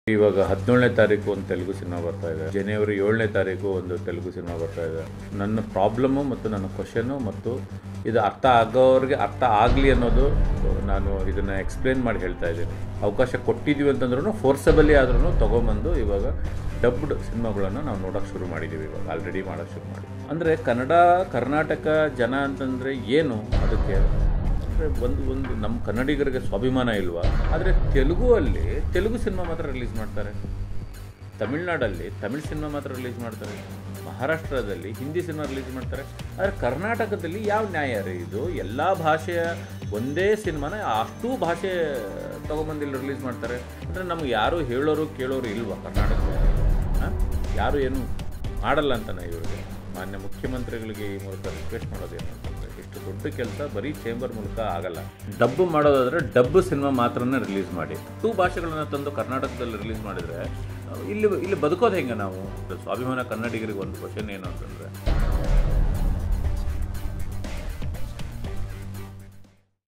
ಇವಾಗ ಹದಿನೇಳನೇ ತಾರೀಕು ಒಂದು ತೆಲುಗು ಸಿನಿಮಾ ಬರ್ತಾ ಇದೆ ಜನವರಿ ಏಳನೇ ತಾರೀಕು ಒಂದು ತೆಲುಗು ಸಿನಿಮಾ ಬರ್ತಾ ಇದೆ ನನ್ನ ಪ್ರಾಬ್ಲಮ್ಮು ಮತ್ತು ನನ್ನ ಕ್ವಶನ್ನು ಮತ್ತು ಇದು ಅರ್ಥ ಆಗೋರಿಗೆ ಅರ್ಥ ಆಗಲಿ ಅನ್ನೋದು ನಾನು ಇದನ್ನು ಎಕ್ಸ್ಪ್ಲೇನ್ ಮಾಡಿ ಹೇಳ್ತಾ ಇದ್ದೀನಿ ಅವಕಾಶ ಕೊಟ್ಟಿದ್ದೀವಿ ಅಂತಂದ್ರೂ ಫೋರ್ಸಬಲಿ ಆದ್ರೂ ತೊಗೊಂಬಂದು ಇವಾಗ ಡಬ್ಡ್ ಸಿನಿಮಾಗಳನ್ನು ನಾವು ನೋಡೋಕೆ ಶುರು ಮಾಡಿದ್ದೀವಿ ಇವಾಗ ಆಲ್ರೆಡಿ ಮಾಡೋಕ್ಕೆ ಶುರು ಮಾಡಿ ಅಂದರೆ ಕನ್ನಡ ಕರ್ನಾಟಕ ಜನ ಅಂತಂದರೆ ಏನು ಅದಕ್ಕೆ ಅಂದರೆ ಒಂದು ಒಂದು ನಮ್ಮ ಕನ್ನಡಿಗರಿಗೆ ಸ್ವಾಭಿಮಾನ ಇಲ್ವಾ ಆದರೆ ತೆಲುಗು ಅಲ್ಲಿ ತೆಲುಗು ಸಿನಿಮಾ ಮಾತ್ರ ರಿಲೀಸ್ ಮಾಡ್ತಾರೆ ತಮಿಳ್ನಾಡಲ್ಲಿ ತಮಿಳ್ ಸಿನಿಮಾ ಮಾತ್ರ ರಿಲೀಸ್ ಮಾಡ್ತಾರೆ ಮಹಾರಾಷ್ಟ್ರದಲ್ಲಿ ಹಿಂದಿ ಸಿನಿಮಾ ರಿಲೀಸ್ ಮಾಡ್ತಾರೆ ಆದರೆ ಕರ್ನಾಟಕದಲ್ಲಿ ಯಾವ ನ್ಯಾಯ ರೀ ಇದು ಎಲ್ಲ ಭಾಷೆಯ ಒಂದೇ ಸಿನಿಮಾನ ಅಷ್ಟೂ ಭಾಷೆ ತೊಗೊಂಬಂದು ಇಲ್ಲಿ ರಿಲೀಸ್ ಮಾಡ್ತಾರೆ ಅಂದರೆ ನಮ್ಗೆ ಯಾರು ಹೇಳೋರು ಕೇಳೋರು ಇಲ್ವಾ ಕರ್ನಾಟಕದಲ್ಲಿ ಹಾಂ ಯಾರು ಏನು ಮಾಡಲ್ಲ ಅಂತಾನೆ ಇವರಿಗೆ ಮಾನ್ಯ ಮುಖ್ಯಮಂತ್ರಿಗಳಿಗೆ ಈ ಮೂಲಕ ರಿಕ್ವೆಸ್ಟ್ ಮಾಡೋದೇನು ಅಂತಂದರೆ ಇಷ್ಟು ದೊಡ್ಡ ಕೆಲಸ ಬರೀ ಚೇಂಬರ್ ಮೂಲಕ ಆಗಲ್ಲ ಡಬ್ಬು ಮಾಡೋದಾದ್ರೆ ಡಬ್ಬು ಸಿನಿಮಾ ಮಾತ್ರನೇ ರಿಲೀಸ್ ಮಾಡಿ ಟೂ ಭಾಷೆಗಳನ್ನ ತಂದು ಕರ್ನಾಟಕದಲ್ಲಿ ರಿಲೀಸ್ ಮಾಡಿದರೆ ಇಲ್ಲಿ ಇಲ್ಲಿ ಬದುಕೋದು ಹೆಂಗೆ ನಾವು ಸ್ವಾಭಿಮಾನ ಕನ್ನಡಿಗರಿಗೆ ಒಂದು ಕ್ವಶನ್ ಏನು ಅಂತಂದರೆ